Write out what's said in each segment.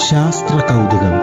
ശാസ്ത്ര കൗതുകം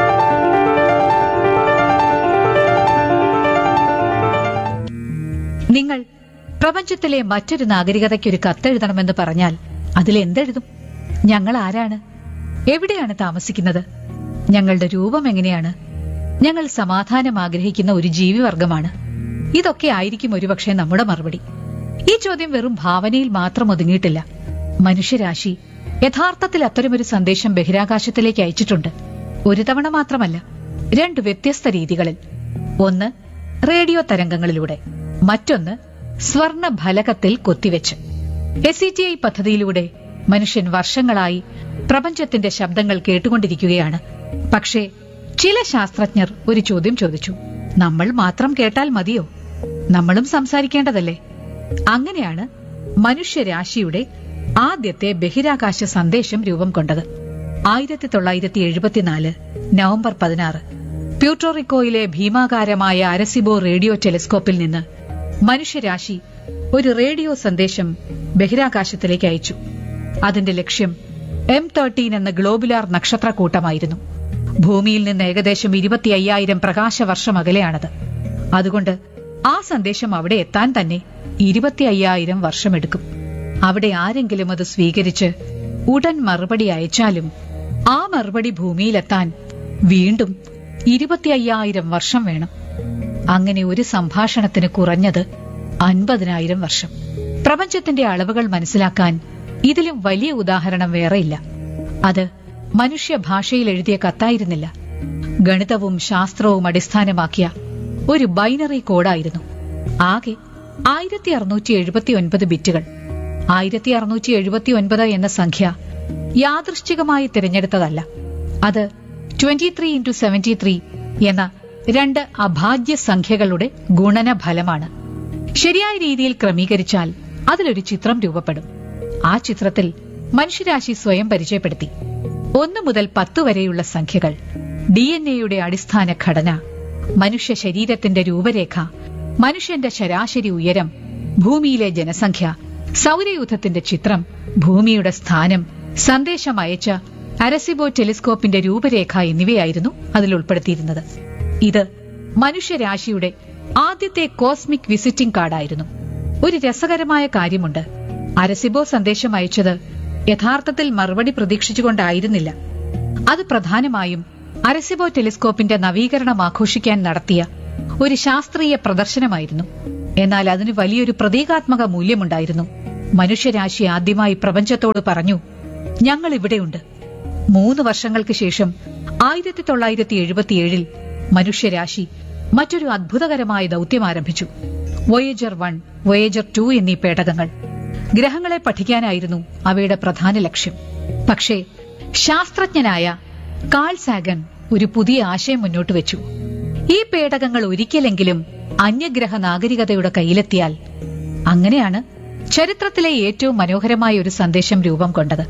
നിങ്ങൾ പ്രപഞ്ചത്തിലെ മറ്റൊരു നാഗരികതയ്ക്ക് ഒരു കത്തെഴുതണമെന്ന് പറഞ്ഞാൽ അതിൽ എന്തെഴുതും ഞങ്ങൾ ആരാണ് എവിടെയാണ് താമസിക്കുന്നത് ഞങ്ങളുടെ രൂപം എങ്ങനെയാണ് ഞങ്ങൾ സമാധാനം ആഗ്രഹിക്കുന്ന ഒരു ജീവിവർഗമാണ് ഇതൊക്കെ ആയിരിക്കും ഒരുപക്ഷെ നമ്മുടെ മറുപടി ഈ ചോദ്യം വെറും ഭാവനയിൽ മാത്രം ഒതുങ്ങിയിട്ടില്ല മനുഷ്യരാശി യഥാർത്ഥത്തിൽ അത്തരമൊരു സന്ദേശം ബഹിരാകാശത്തിലേക്ക് അയച്ചിട്ടുണ്ട് ഒരു തവണ മാത്രമല്ല രണ്ട് വ്യത്യസ്ത രീതികളിൽ ഒന്ന് റേഡിയോ തരംഗങ്ങളിലൂടെ മറ്റൊന്ന് സ്വർണ ഫലകത്തിൽ കൊത്തിവെച്ച് എസ് ഇ ടി ഐ പദ്ധതിയിലൂടെ മനുഷ്യൻ വർഷങ്ങളായി പ്രപഞ്ചത്തിന്റെ ശബ്ദങ്ങൾ കേട്ടുകൊണ്ടിരിക്കുകയാണ് പക്ഷേ ചില ശാസ്ത്രജ്ഞർ ഒരു ചോദ്യം ചോദിച്ചു നമ്മൾ മാത്രം കേട്ടാൽ മതിയോ നമ്മളും സംസാരിക്കേണ്ടതല്ലേ അങ്ങനെയാണ് മനുഷ്യരാശിയുടെ ആദ്യത്തെ ബഹിരാകാശ സന്ദേശം രൂപം കൊണ്ടത് ആയിരത്തി തൊള്ളായിരത്തി എഴുപത്തിനാല് നവംബർ പതിനാറ് പ്യൂട്ടോറിക്കോയിലെ ഭീമാകാരമായ അരസിബോ റേഡിയോ ടെലിസ്കോപ്പിൽ നിന്ന് മനുഷ്യരാശി ഒരു റേഡിയോ സന്ദേശം ബഹിരാകാശത്തിലേക്ക് അയച്ചു അതിന്റെ ലക്ഷ്യം എം തേർട്ടീൻ എന്ന ഗ്ലോബുലാർ നക്ഷത്രക്കൂട്ടമായിരുന്നു ഭൂമിയിൽ നിന്ന് ഏകദേശം ഇരുപത്തി അയ്യായിരം പ്രകാശവർഷം അകലെയാണത് അതുകൊണ്ട് ആ സന്ദേശം അവിടെ എത്താൻ തന്നെ ഇരുപത്തി അയ്യായിരം വർഷമെടുക്കും അവിടെ ആരെങ്കിലും അത് സ്വീകരിച്ച് ഉടൻ മറുപടി അയച്ചാലും ആ മറുപടി ഭൂമിയിലെത്താൻ വീണ്ടും ഇരുപത്തി അയ്യായിരം വർഷം വേണം അങ്ങനെ ഒരു സംഭാഷണത്തിന് കുറഞ്ഞത് അൻപതിനായിരം വർഷം പ്രപഞ്ചത്തിന്റെ അളവുകൾ മനസ്സിലാക്കാൻ ഇതിലും വലിയ ഉദാഹരണം വേറെയില്ല അത് മനുഷ്യഭാഷയിൽ എഴുതിയ കത്തായിരുന്നില്ല ഗണിതവും ശാസ്ത്രവും അടിസ്ഥാനമാക്കിയ ഒരു ബൈനറി കോഡായിരുന്നു ആകെ ആയിരത്തി അറുന്നൂറ്റി എഴുപത്തി ഒൻപത് ബിറ്റുകൾ ആയിരത്തി അറുന്നൂറ്റി എഴുപത്തി ഒൻപത് എന്ന സംഖ്യ യാദൃശ്ചികമായി തിരഞ്ഞെടുത്തതല്ല അത് twenty three into seventy three എന്ന രണ്ട് അഭാജ്യ സംഖ്യകളുടെ ഗുണനഫലമാണ് ശരിയായ രീതിയിൽ ക്രമീകരിച്ചാൽ അതിലൊരു ചിത്രം രൂപപ്പെടും ആ ചിത്രത്തിൽ മനുഷ്യരാശി സ്വയം പരിചയപ്പെടുത്തി ഒന്ന് മുതൽ പത്ത് വരെയുള്ള സംഖ്യകൾ ഡി എൻ എയുടെ അടിസ്ഥാന ഘടന മനുഷ്യ ശരീരത്തിന്റെ രൂപരേഖ മനുഷ്യന്റെ ശരാശരി ഉയരം ഭൂമിയിലെ ജനസംഖ്യ സൗരയൂഥത്തിന്റെ ചിത്രം ഭൂമിയുടെ സ്ഥാനം സന്ദേശം അയച്ച അരസിബോ ടെലിസ്കോപ്പിന്റെ രൂപരേഖ എന്നിവയായിരുന്നു അതിൽ ഉൾപ്പെടുത്തിയിരുന്നത് ഇത് മനുഷ്യരാശിയുടെ ആദ്യത്തെ കോസ്മിക് വിസിറ്റിംഗ് കാർഡായിരുന്നു ഒരു രസകരമായ കാര്യമുണ്ട് അരസിബോ സന്ദേശം അയച്ചത് യഥാർത്ഥത്തിൽ മറുപടി പ്രതീക്ഷിച്ചുകൊണ്ടായിരുന്നില്ല അത് പ്രധാനമായും അരസിബോ ടെലിസ്കോപ്പിന്റെ നവീകരണം ആഘോഷിക്കാൻ നടത്തിയ ഒരു ശാസ്ത്രീയ പ്രദർശനമായിരുന്നു എന്നാൽ അതിന് വലിയൊരു പ്രതീകാത്മക മൂല്യമുണ്ടായിരുന്നു മനുഷ്യരാശി ആദ്യമായി പ്രപഞ്ചത്തോട് പറഞ്ഞു ഞങ്ങൾ ഇവിടെയുണ്ട് മൂന്ന് വർഷങ്ങൾക്ക് ശേഷം ആയിരത്തി തൊള്ളായിരത്തി എഴുപത്തിയേഴിൽ മനുഷ്യരാശി മറ്റൊരു അത്ഭുതകരമായ ദൌത്യം ആരംഭിച്ചു വോയേജർ വൺ വോയേജർ ടു എന്നീ പേടകങ്ങൾ ഗ്രഹങ്ങളെ പഠിക്കാനായിരുന്നു അവയുടെ പ്രധാന ലക്ഷ്യം പക്ഷേ ശാസ്ത്രജ്ഞനായ കാൾ സാഗൻ ഒരു പുതിയ ആശയം മുന്നോട്ട് വെച്ചു ഈ പേടകങ്ങൾ ഒരിക്കലെങ്കിലും അന്യഗ്രഹ നാഗരികതയുടെ കയ്യിലെത്തിയാൽ അങ്ങനെയാണ് ചരിത്രത്തിലെ ഏറ്റവും മനോഹരമായ ഒരു സന്ദേശം രൂപം കൊണ്ടത്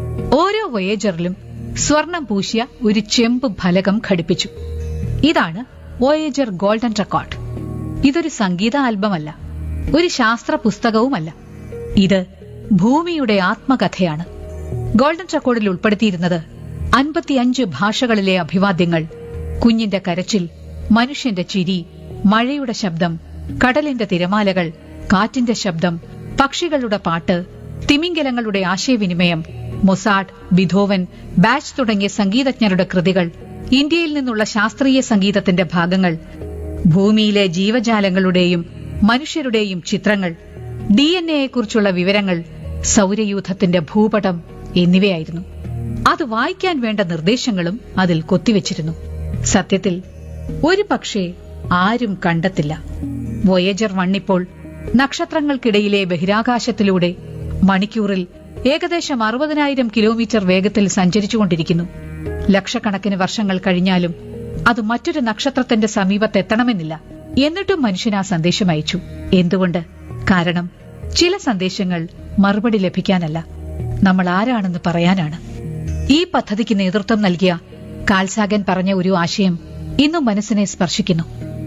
ഓരോ വോയേജറിലും സ്വർണം പൂശിയ ഒരു ചെമ്പ് ഫലകം ഘടിപ്പിച്ചു ഇതാണ് വോയേജർ ഗോൾഡൻ റെക്കോർഡ് ഇതൊരു സംഗീത ആൽബമല്ല ഒരു ശാസ്ത്ര പുസ്തകവുമല്ല ഇത് ഭൂമിയുടെ ആത്മകഥയാണ് ഗോൾഡൻ റെക്കോർഡിൽ ഉൾപ്പെടുത്തിയിരുന്നത് അൻപത്തിയഞ്ച് ഭാഷകളിലെ അഭിവാദ്യങ്ങൾ കുഞ്ഞിന്റെ കരച്ചിൽ മനുഷ്യന്റെ ചിരി മഴയുടെ ശബ്ദം കടലിന്റെ തിരമാലകൾ കാറ്റിന്റെ ശബ്ദം പക്ഷികളുടെ പാട്ട് തിമിംഗലങ്ങളുടെ ആശയവിനിമയം മൊസാഡ് ബിധോവൻ ബാച്ച് തുടങ്ങിയ സംഗീതജ്ഞരുടെ കൃതികൾ ഇന്ത്യയിൽ നിന്നുള്ള ശാസ്ത്രീയ സംഗീതത്തിന്റെ ഭാഗങ്ങൾ ഭൂമിയിലെ ജീവജാലങ്ങളുടെയും മനുഷ്യരുടെയും ചിത്രങ്ങൾ ഡി എൻ എയെക്കുറിച്ചുള്ള വിവരങ്ങൾ സൗരയൂഥത്തിന്റെ ഭൂപടം എന്നിവയായിരുന്നു അത് വായിക്കാൻ വേണ്ട നിർദ്ദേശങ്ങളും അതിൽ കൊത്തിവെച്ചിരുന്നു സത്യത്തിൽ ഒരു പക്ഷേ ആരും കണ്ടെത്തില്ല വോയേജർ വണ്ണിപ്പോൾ നക്ഷത്രങ്ങൾക്കിടയിലെ ബഹിരാകാശത്തിലൂടെ മണിക്കൂറിൽ ഏകദേശം അറുപതിനായിരം കിലോമീറ്റർ വേഗത്തിൽ സഞ്ചരിച്ചുകൊണ്ടിരിക്കുന്നു ലക്ഷക്കണക്കിന് വർഷങ്ങൾ കഴിഞ്ഞാലും അത് മറ്റൊരു നക്ഷത്രത്തിന്റെ സമീപത്തെത്തണമെന്നില്ല എന്നിട്ടും മനുഷ്യൻ ആ സന്ദേശം അയച്ചു എന്തുകൊണ്ട് കാരണം ചില സന്ദേശങ്ങൾ മറുപടി ലഭിക്കാനല്ല നമ്മൾ ആരാണെന്ന് പറയാനാണ് ഈ പദ്ധതിക്ക് നേതൃത്വം നൽകിയ കാൽസാഗൻ പറഞ്ഞ ഒരു ആശയം ഇന്നും മനസ്സിനെ സ്പർശിക്കുന്നു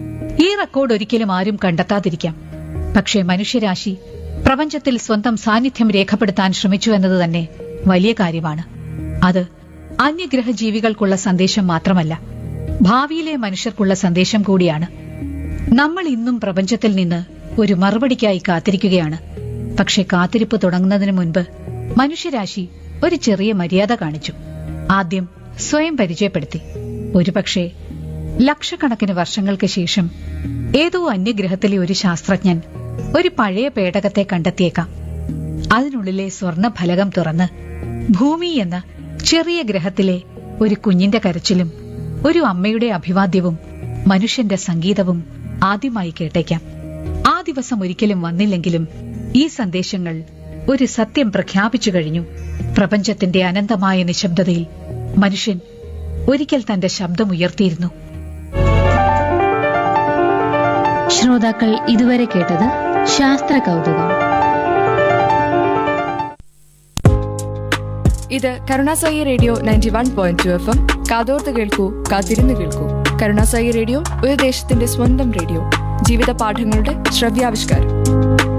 ഈ റെക്കോർഡ് ഒരിക്കലും ആരും കണ്ടെത്താതിരിക്കാം പക്ഷേ മനുഷ്യരാശി പ്രപഞ്ചത്തിൽ സ്വന്തം സാന്നിധ്യം രേഖപ്പെടുത്താൻ ശ്രമിച്ചു എന്നത് തന്നെ വലിയ കാര്യമാണ് അത് അന്യഗ്രഹ ജീവികൾക്കുള്ള സന്ദേശം മാത്രമല്ല ഭാവിയിലെ മനുഷ്യർക്കുള്ള സന്ദേശം കൂടിയാണ് നമ്മൾ ഇന്നും പ്രപഞ്ചത്തിൽ നിന്ന് ഒരു മറുപടിക്കായി കാത്തിരിക്കുകയാണ് പക്ഷെ കാത്തിരിപ്പ് തുടങ്ങുന്നതിന് മുൻപ് മനുഷ്യരാശി ഒരു ചെറിയ മര്യാദ കാണിച്ചു ആദ്യം സ്വയം പരിചയപ്പെടുത്തി ഒരുപക്ഷെ ലക്ഷക്കണക്കിന് വർഷങ്ങൾക്ക് ശേഷം ഏതോ അന്യഗ്രഹത്തിലെ ഒരു ശാസ്ത്രജ്ഞൻ ഒരു പഴയ പേടകത്തെ കണ്ടെത്തിയേക്കാം അതിനുള്ളിലെ സ്വർണ ഫലകം തുറന്ന് ഭൂമി എന്ന ചെറിയ ഗ്രഹത്തിലെ ഒരു കുഞ്ഞിന്റെ കരച്ചിലും ഒരു അമ്മയുടെ അഭിവാദ്യവും മനുഷ്യന്റെ സംഗീതവും ആദ്യമായി കേട്ടേക്കാം ആ ദിവസം ഒരിക്കലും വന്നില്ലെങ്കിലും ഈ സന്ദേശങ്ങൾ ഒരു സത്യം പ്രഖ്യാപിച്ചു കഴിഞ്ഞു പ്രപഞ്ചത്തിന്റെ അനന്തമായ നിശബ്ദതയിൽ മനുഷ്യൻ ഒരിക്കൽ തന്റെ ശബ്ദമുയർത്തിയിരുന്നു ശ്രോതാക്കൾ ഇതുവരെ കേട്ടത് ശാസ്ത്ര കൗതുകം ഇത് Karunasai radio ninety one point two F M കാതോർത്ത് കേൾക്കൂ കാത്തിരുന്ന് കേൾക്കൂ കരുണാസായി റേഡിയോ ഒരു ദേശത്തിന്റെ സ്വന്തം റേഡിയോ ജീവിത പാഠങ്ങളുടെ ശ്രവ്യാവിഷ്കാരം